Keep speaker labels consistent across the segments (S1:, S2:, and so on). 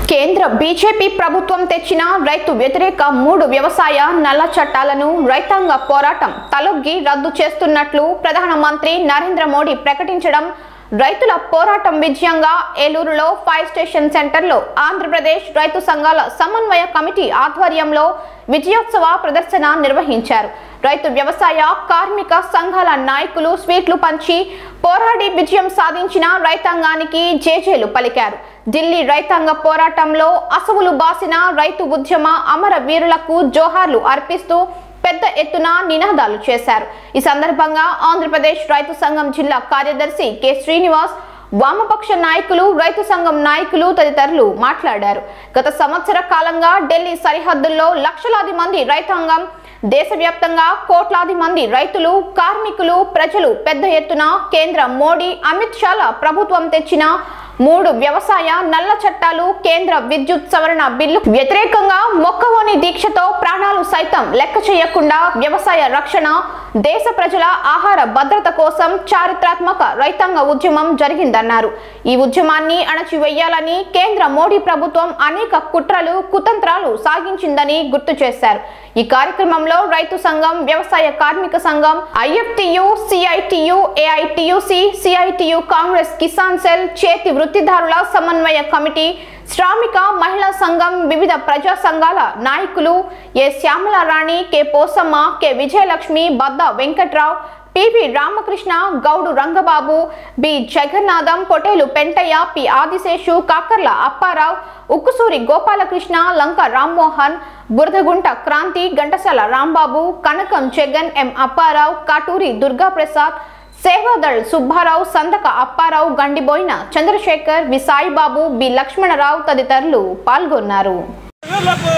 S1: కేంద్ర బీజేపీ ప్రభుత్వం తెచ్చిన రైతు వ్యతిరేక మూడు వ్యవసాయ నల్ల చట్టాలను రైతాంగ పోరాటం తలొగ్గి రద్దు చేస్తున్నట్లు ప్రధానమంత్రి నరేంద్ర మోడీ ప్రకటించడం రైతుల పోరాటం విజయంగా ఏలూరులో ఫైర్ స్టేషన్ సెంటర్లో ఆంధ్రప్రదేశ్ రైతు సంఘాల సమన్వయ కమిటీ ఆధ్వర్యంలో విజయోత్సవ ప్రదర్శన నిర్వహించారు రైతు వ్యవసాయ కార్మిక సంఘాల నాయకులు స్వీట్లు పంచి పోరాడి విజయం సాధించిన రైతాంగానికి జేజేలు పలికారు ఢిల్లీ రైతాంగ పోరాటంలో అసవులు బాసిన రైతు ఉద్యమ అమర వీరులకు జోహార్లు అర్పిస్తూ పెద్ద ఎత్తున నినాదాలు చేశారు ఈ సందర్భంగా ఆంధ్రప్రదేశ్ రైతు సంఘం జిల్లా కార్యదర్శి కె శ్రీనివాస్ వామపక్ష నాయకులు రైతు సంఘం నాయకులు తదితరులు మాట్లాడారు గత సంవత్సర కాలంగా ఢిల్లీ సరిహద్దుల్లో లక్షలాది మంది రైతాంగం దేశవ్యాప్తంగా కోట్లాది మంది రైతులు కార్మికులు ప్రజలు పెద్ద ఎత్తున కేంద్ర మోడీ అమిత్ షాల ప్రభుత్వం తెచ్చిన మూడు వ్యవసాయ నల్ల చట్టాలు కేంద్ర విద్యుత్ సవరణ బిల్లు వ్యతిరేకంగా మొక్కవోని దీక్షతో ప్రాణాలు సైతం లెక్క చేయకుండా వ్యవసాయ రక్షణ దేశ ప్రజల ఆహార భద్రత కోసం చారిత్రాత్మక రైతాంగ ఉద్యమం జరిగిందన్నారు ఈ ఉద్యమాన్ని అణచివేయాలని కేంద్ర మోడీ ప్రభుత్వం అనేక కుట్రలు కుతంత్రాలు సాగించిందని గుర్తు చేశారు ఈ కార్యక్రమంలో రైతు సంఘం వ్యవసాయ కార్మిక సంఘం IFTU CITU AITUC CITU Congress Kisan cell చేతి వృత్తిదారుల సమన్వయ కమిటీ శ్రామిక మహిళా సంఘం వివిధ ప్రజా సంఘాల నాయకులు A Shyamalarani K Posamma K Vijayalakshmi Badda Venkatrao PV Ramakrishna Goud Rangababu B Jagannatham Potelu Pentaiah P Adiseshu Kakarla Apparao Ukkusuri Gopalakrishna Lanka Rammohan Buradagunta Kranti Ghantasala Rambabu Kanakam Jagan M Apparao Katuri Durgaprasad Sevadal Subbarao Sandaka Apparao Gandiboyina Chandrasekhar V Saibaba B Lakshmanarao తదితరులు పాల్గొన్నారు
S2: వీర్లకు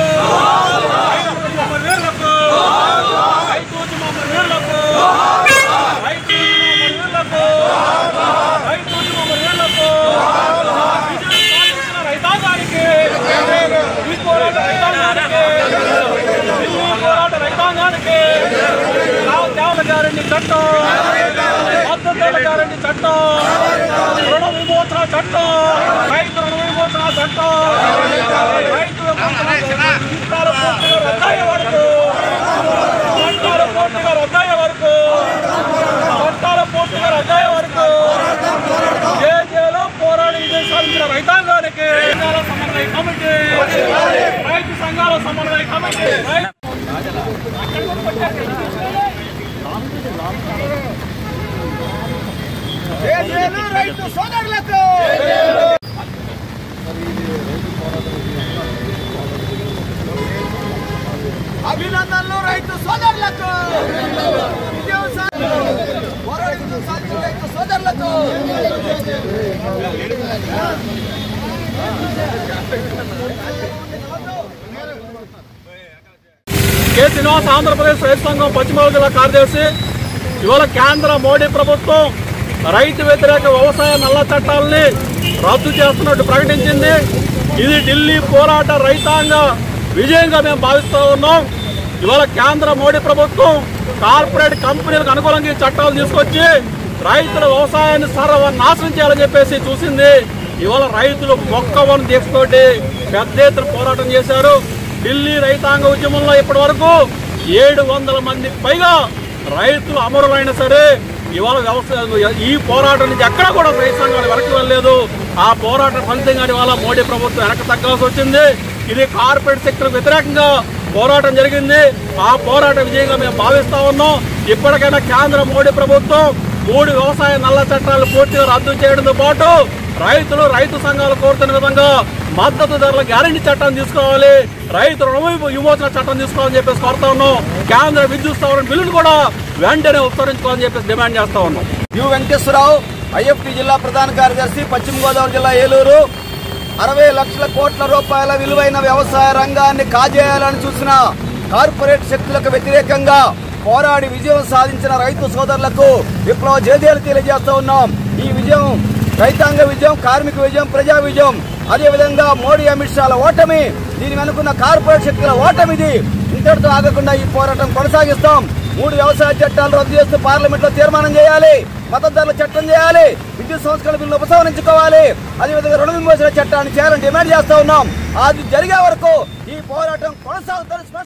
S2: వీర్లకు రైతు ఉద్యమం వీర్లకు రైతు ఉద్యమం వీర్లకు రైతు ఉద్యమం వీర్లకు విజయం సాధించిన రైతాంగానికి ఈ పోరాట రైతాంగానికి ఈ పోరాట రైతాంగానికి త్యాగ గ్యారంటీ చట్టం మద్దతుల గ్యారంటీ చట్టం రుణ విమోచన చట్టం రైతు రుణ విమోచన చట్టం రైతు చట్టాలు పూర్తిగా రద్దయ్యే వరకు చట్టాలు పూర్తిగా రద్దయ్యే వరకు చట్టాలు పూర్తిగా రద్దయ్యే వరకు జేజేలో పోరాడి విజయం సాధించిన రైతాంగానికి సంఘాల సమన్వయ కమిటీ రైతు సంఘాల సమన్వయ కమిటీ రైతు
S3: రైతు సోదరులకు అభినందనలు రైతు సోదరులకు విజయం సాధి- పోరాడి విజయం సాధించిన రైతు సోదరులకు
S2: కె శ్రీనివాస్ ఆంధ్రప్రదేశ్ రైతు సంఘం పశ్చిమ గోదావరి జిల్లా కార్యదర్శి ఇవాళ కేంద్ర మోడీ ప్రభుత్వం రైతు వ్యతిరేక వ్యవసాయ నల్ల చట్టాలని రద్దు చేస్తున్నట్టు ప్రకటించింది ఇది ఢిల్లీ పోరాట రైతాంగ విజయంగా మేము భావిస్తూ ఉన్నాం ఇవాళ కేంద్ర మోడీ ప్రభుత్వం కార్పొరేట్ కంపెనీలకు అనుకూలంగా ఈ చట్టాలు తీసుకొచ్చి రైతుల వ్యవసాయాన్ని సర్వ నాశనం చేయాలని చెప్పేసి చూసింది ఇవాళ రైతులు మొక్కవని తీసుకొట్టి పెద్ద ఎత్తున పోరాటం చేశారు ఢిల్లీ రైతాంగ ఉద్యమంలో ఇప్పటి వరకు ఏడు వందల మంది పైగా రైతులు అమరులైనా సరే ఇవాళ వ్యవసాయ ఈ పోరాటం నుంచి ఎక్కడా కూడా రైతు సంఘాలు వెనక్కి వెళ్ళలేదు ఆ పోరాట ఫలితంగా ఇవాళ మోడీ ప్రభుత్వం వెనక్కి తగ్గాల్సి వచ్చింది ఇది కార్పొరేట్ సెక్టర్ వ్యతిరేకంగా పోరాటం జరిగింది ఆ పోరాట విజయంగా మేము భావిస్తా ఉన్నాం ఇప్పటికైనా కేంద్ర మోడీ ప్రభుత్వం మూడు వ్యవసాయ నల్ల చట్టాలు పూర్తిగా రద్దు చేయడంతో పాటు రైతులు రైతు సంఘాలు కోరుతున్న విధంగా మద్దతు ధరల గ్యారంటీ చట్టం తీసుకోవాలి రైతు రుణ విమోచన చట్టం తీసుకోవాలని చెప్పేసి కోరుతా ఉన్నాం కేంద్ర విద్యుత్ సవరణ బిల్లును కూడా వెంటనే ఉపసరించుకోవాలని చెప్పేసి డిమాండ్ చేస్తా ఉన్నాం
S3: యు వెంకటేశ్వరరావు ఐఎఫ్టి జిల్లా ప్రధాన కార్యదర్శి పశ్చిమ గోదావరి జిల్లా ఏలూరు అరవై లక్షల కోట్ల రూపాయల విలువైన వ్యవసాయ రంగాన్ని కాజేయాలని చూసిన కార్పొరేట్ శక్తులకు వ్యతిరేకంగా పోరాడి విజయం సాధించిన రైతు సోదరులకు విప్లవ జేజేలు తెలియజేస్తూ ఉన్నాం ఈ విజయం రైతాంగ విజయం కార్మిక విజయం ప్రజా విజయం అదేవిధంగా మోడీ అమిత్ షాల ఓటమి దీని వెనుకున్న కార్పొరేట్ శక్తుల ఓటమిది ఇంతటితో ఆగకుండా ఈ పోరాటం కొనసాగిస్తాం మూడు వ్యవసాయ చట్టాలు రద్దు చేస్తూ పార్లమెంట్ లో తీర్మానం చేయాలి మద్దతు ధరల చట్టం చేయాలి విద్యుత్ విద్యుత్ సంస్కరణ బిల్లు ఉపసంహరించుకోవాలి అదేవిధంగా రుణ విమోచన చట్టాన్ని చేయాలని డిమాండ్ చేస్తా ఉన్నాం అది జరిగే వరకు ఈ పోరాటం కొనసాగుతుంది